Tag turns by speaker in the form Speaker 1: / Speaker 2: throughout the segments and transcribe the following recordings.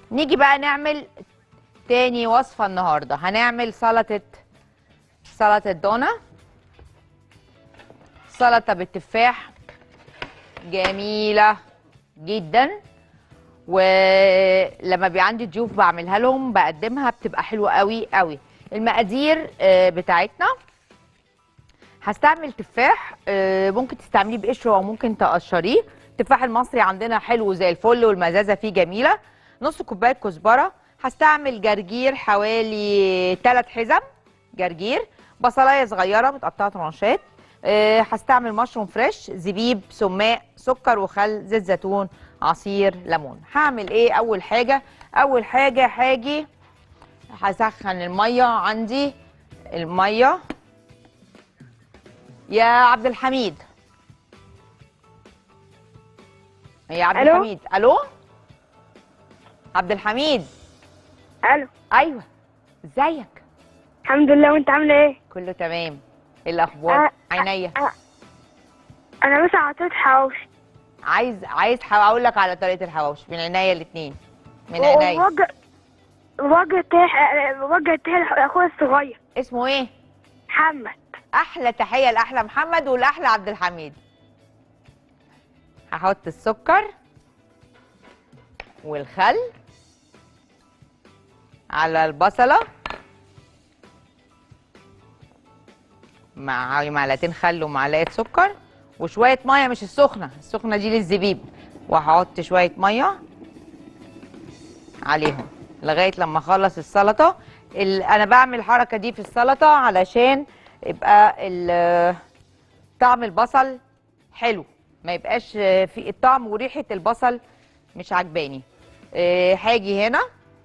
Speaker 1: نيجي بقى نعمل تاني وصفه النهارده هنعمل سلطه سلطه دونا سلطه بالتفاح جميله جدا ولما بيبقى عندي ضيوف بعملها لهم بقدمها بتبقى حلوه قوي قوي المقادير آه، بتاعتنا هستعمل تفاح آه، ممكن تستعمليه بقشره او ممكن تقشريه التفاح المصري عندنا حلو زي الفل والمزازه فيه جميله نص كوبايه كزبره هستعمل جرجير حوالي 3 حزم جرجير بصلايه صغيره متقطعه ترانشات آه، هستعمل مشروم فريش زبيب سماق سكر وخل زيت زيتون عصير ليمون هعمل ايه اول حاجه اول حاجه هاجي هسخن الميه عندي الميه يا عبد الحميد يا عبد
Speaker 2: ألو؟
Speaker 1: الحميد الو عبد الحميد
Speaker 2: الو
Speaker 1: ايوه ازيك
Speaker 2: الحمد لله وانت عامله ايه
Speaker 1: كله تمام ايه الاخبار
Speaker 2: آه،
Speaker 1: عينيا
Speaker 2: آه. انا بس عطيت حواوشي
Speaker 1: عايز عايز ح- اقول لك على طريقه الحواوشي من عينيا الاثنين من عينيا
Speaker 2: ووجه وجه تح... وجه تح لاخويا الصغير
Speaker 1: اسمه ايه
Speaker 2: محمد
Speaker 1: احلى تحيه لاحلى محمد ولاحلى عبد الحميد هحط السكر والخل على البصله مع حوالي معلقتين خل ومعلقه سكر وشويه ميه مش السخنه السخنه دي للزبيب وهحط شويه ميه عليهم لغايه لما اخلص السلطه ال- انا بعمل الحركه دي في السلطه علشان يبقى ال- طعم البصل حلو ما يبقاش في الطعم وريحه البصل مش عجباني آه، هاجي هنا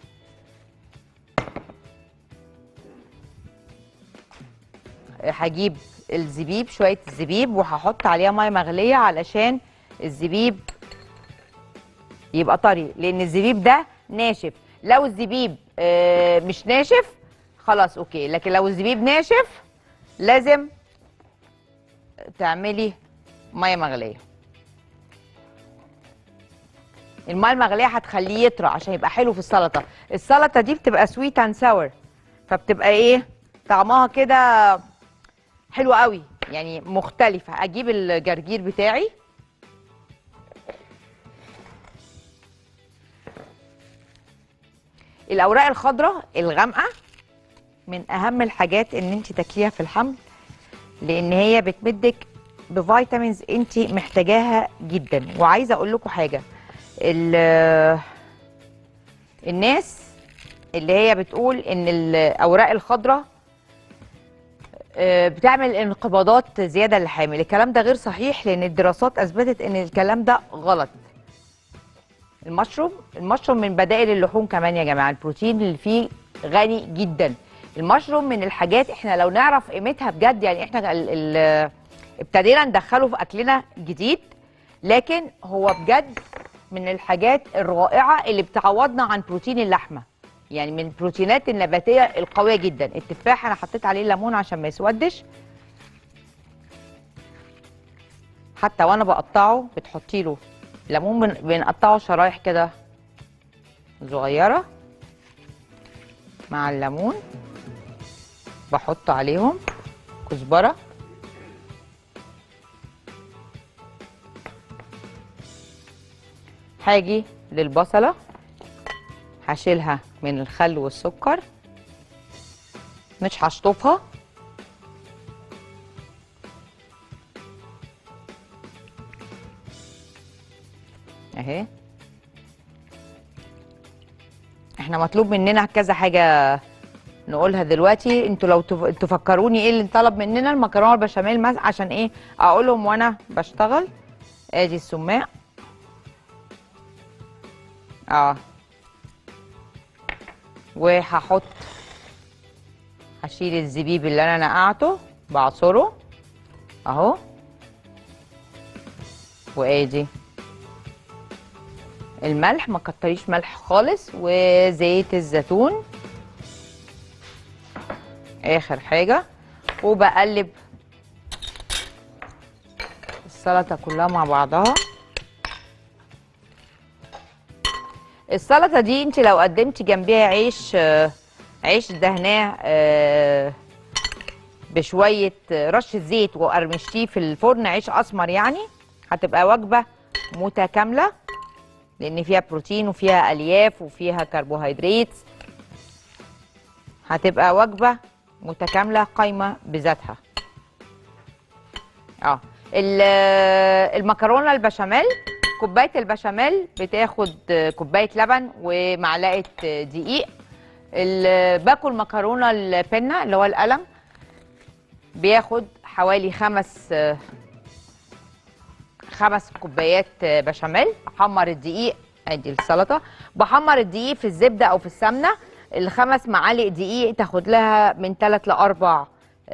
Speaker 1: هجيب الزبيب شويه الزبيب وهحط عليها ميه مغليه علشان الزبيب يبقى طري لان الزبيب ده ناشف لو الزبيب آه، مش ناشف خلاص اوكي لكن لو الزبيب ناشف لازم تعملي ميه مغليه الميه المغليه هتخليه يطرى عشان يبقى حلو في السلطه السلطه دي بتبقى سويت اند ساور فبتبقى ايه طعمها كده حلو قوي يعني مختلفه اجيب الجرجير بتاعي الاوراق الخضراء الغامقه من اهم الحاجات ان انت تاكليها في الحمل لان هي بتمدك بفيتامينز انت محتاجاها جدا وعايزه اقول لكم حاجه ال- الناس اللي هي بتقول ان الاوراق الخضراء آه، بتعمل انقباضات زياده للحامل الكلام ده غير صحيح لان الدراسات اثبتت ان الكلام ده غلط المشروم المشروم من بدائل اللحوم كمان يا جماعه البروتين اللي فيه غني جدا المشروم من الحاجات احنا لو نعرف قيمتها بجد يعني احنا ال ال ابتدينا ندخله في اكلنا جديد لكن هو بجد من الحاجات الرائعه اللي بتعوضنا عن بروتين اللحمه يعني من البروتينات النباتيه القويه جدا التفاح انا حطيت عليه ليمون عشان ما يسودش حتى وانا بقطعه بتحطي له ليمون بن- بنقطعه شرايح كده صغيره مع الليمون بحط عليهم كزبره هاجي للبصله هشيلها من الخل والسكر مش هشطفها اهي احنا مطلوب مننا كذا حاجه نقولها دلوقتي انتوا لو تف- تفكروني ايه اللي طلب مننا المكرونه البشاميل مس- عشان ايه اقولهم وانا بشتغل ادي السماق اه وهحط هشيل الزبيب اللي انا نقعته بعصره اهو وادي الملح ما كتريش ملح خالص وزيت الزيتون اخر حاجه وبقلب السلطه كلها مع بعضها السلطه دي انت لو قدمتي جنبيها عيش آه، عيش دهناه آه، بشويه آه، رشه زيت وقرمشتيه في الفرن عيش اسمر يعني هتبقى وجبه متكامله لان فيها بروتين وفيها الياف وفيها كربوهيدرات هتبقى وجبه متكامله قايمه بذاتها اه ال- المكرونه البشاميل كوبايه البشاميل بتاخد كوبايه لبن ومعلقه دقيق ال- باكل مكرونه البنه اللي هو القلم بياخد حوالي خمس خمس كوبايات بشاميل بحمر الدقيق ادي السلطه بحمر الدقيق في الزبده او في السمنه الخمس معالق دقيق تاخد لها من 3 ل 4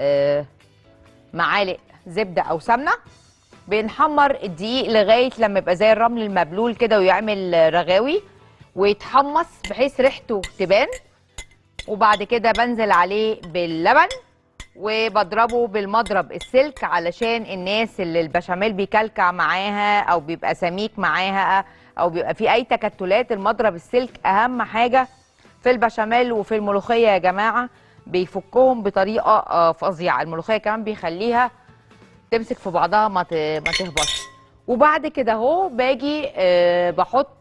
Speaker 1: معالق زبده او سمنه بنحمر الدقيق لغايه لما يبقى زي الرمل المبلول كده ويعمل رغاوي ويتحمص بحيث ريحته تبان وبعد كده بنزل عليه باللبن وبضربه بالمضرب السلك علشان الناس اللي البشاميل بيكلكع معاها او بيبقى سميك معاها او بيبقى في اي تكتلات المضرب السلك اهم حاجه في البشاميل وفي الملوخيه يا جماعه بيفكهم بطريقه آه، فظيعه الملوخيه كمان بيخليها تمسك في بعضها ما ت- ما تهبطش وبعد كده اهو باجي آه، بحط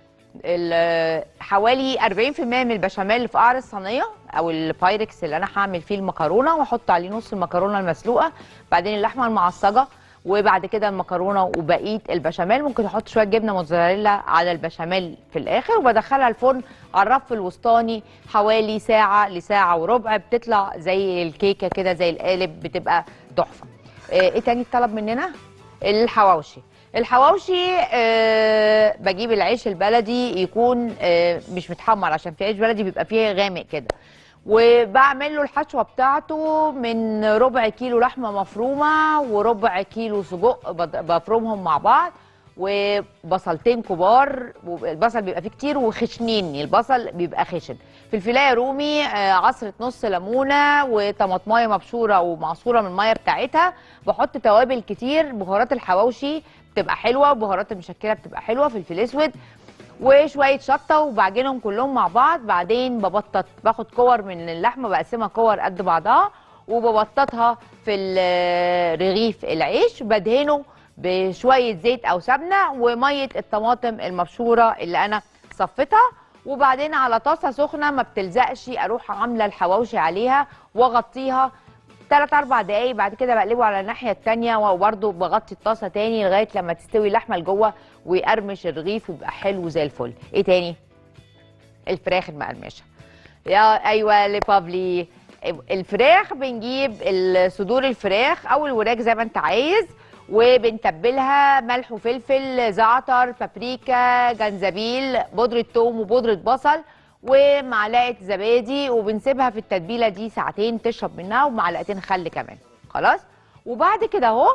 Speaker 1: ال- حوالي 40% من البشاميل اللي في قعر الصينيه او البايركس اللي انا هعمل فيه المكرونه واحط عليه نص المكرونه المسلوقه بعدين اللحمه المعصجه وبعد كده المكرونه وبقيه البشاميل ممكن احط شويه جبنه موتزاريلا على البشاميل في الاخر وبدخلها الفرن على الرف الوسطاني حوالي ساعه لساعه وربع بتطلع زي الكيكه كده زي القالب بتبقى تحفه آه، ايه تاني الطلب مننا الحواوشي الحواوشي أه بجيب العيش البلدي يكون أه مش متحمر عشان في عيش بلدي بيبقى فيه غامق كده وبعمل له الحشوه بتاعته من ربع كيلو لحمه مفرومه وربع كيلو سجق بض- بفرمهم مع بعض وبصلتين كبار البصل بيبقى فيه كتير وخشنين البصل بيبقى خشن فلفلايه رومي آه، عصره نص ليمونه وطماطمايه مبشوره ومعصوره من الميه بتاعتها بحط توابل كتير بهارات الحواوشي بتبقى حلوه وبهارات المشكله بتبقى حلوه فلفل اسود وشويه شطه وبعجنهم كلهم مع بعض بعدين ببطط باخد كور من اللحمه بقسمها كور قد بعضها وببططها في ال- رغيف العيش بدهنه بشويه زيت او سمنه وميه الطماطم المبشوره اللي انا صفتها وبعدين على طاسه سخنه ما بتلزقش اروح عامله الحواوشي عليها واغطيها 3 4 دقايق بعد كده بقلبه على الناحيه الثانيه وبرده بغطي الطاسه تاني لغايه لما تستوي اللحمه لجوه ويقرمش الرغيف ويبقى حلو زي الفل ايه تاني الفراخ المقرمشه يا ايوه لبابلي الفراخ بنجيب ال- صدور الفراخ او الوراك زي ما انت عايز وبنتبلها ملح وفلفل زعتر بابريكا جنزبيل بودرة ثوم وبودرة بصل ومعلقة زبادي وبنسيبها في التتبيلة دي ساعتين تشرب منها ومعلقتين خل كمان خلاص وبعد كده اهو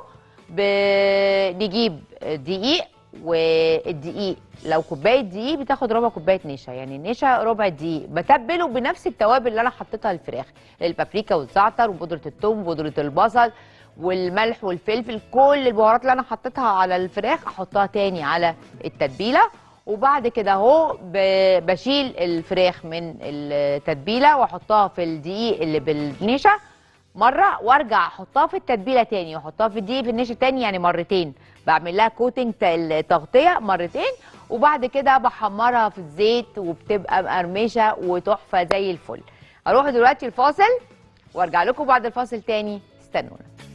Speaker 1: بنجيب دقيق والدقيق لو كوبايه دقيق بتاخد ربع كوبايه نشا يعني النشا ربع دقيق بتبله بنفس التوابل اللي انا حطيتها للفراخ البابريكا والزعتر وبودره الثوم وبودره البصل والملح والفلفل كل البهارات اللي انا حطيتها على الفراخ احطها تاني على التتبيله وبعد كده اهو ب- بشيل الفراخ من التتبيله واحطها في الدقيق اللي بالنشا مره وارجع احطها في التتبيله تاني واحطها في الدقيق في النشا تاني يعني مرتين بعمل لها كوتنج التغطيه مرتين وبعد كده بحمرها في الزيت وبتبقى مقرمشه وتحفه زي الفل اروح دلوقتي الفاصل وارجع لكم بعد الفاصل تاني استنونا